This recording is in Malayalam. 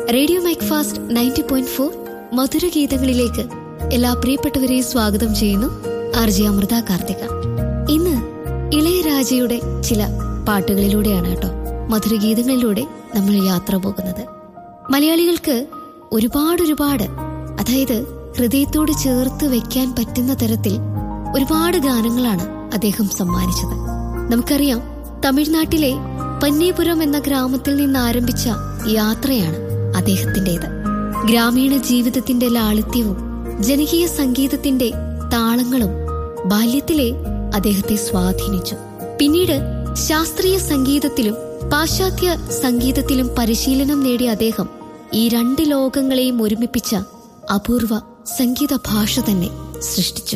radio mike fast ninety point four മധുരഗീതങ്ങളിലേക്ക് എല്ലാ പ്രിയപ്പെട്ടവരെയും സ്വാഗതം ചെയ്യുന്നു ആർ ജി അമൃത കാർത്തിക ഇന്ന് ഇളയരാജയുടെ ചില പാട്ടുകളിലൂടെയാണ് കേട്ടോ മധുരഗീതങ്ങളിലൂടെ നമ്മൾ യാത്ര പോകുന്നത് മലയാളികൾക്ക് ഒരുപാട് ഒരുപാട് അതായത് ഹൃദയത്തോട് ചേർത്ത് വെക്കാൻ പറ്റുന്ന തരത്തിൽ ഒരുപാട് ഗാനങ്ങളാണ് അദ്ദേഹം സമ്മാനിച്ചത് നമുക്കറിയാം തമിഴ്നാട്ടിലെ പന്നീപുരം എന്ന ഗ്രാമത്തിൽ നിന്ന് ആരംഭിച്ച യാത്രയാണ് അദ്ദേഹത്തിന്റേത് ഗ്രാമീണ ജീവിതത്തിന്റെ ലാളിത്യവും ജനകീയ സംഗീതത്തിന്റെ താളങ്ങളും ബാല്യത്തിലെ അദ്ദേഹത്തെ സ്വാധീനിച്ചു പിന്നീട് ശാസ്ത്രീയ സംഗീതത്തിലും പാശ്ചാത്യ സംഗീതത്തിലും പരിശീലനം നേടിയ അദ്ദേഹം ഈ രണ്ട് ലോകങ്ങളെയും ഒരുമിപ്പിച്ച അപൂർവ സംഗീത ഭാഷ തന്നെ സൃഷ്ടിച്ചു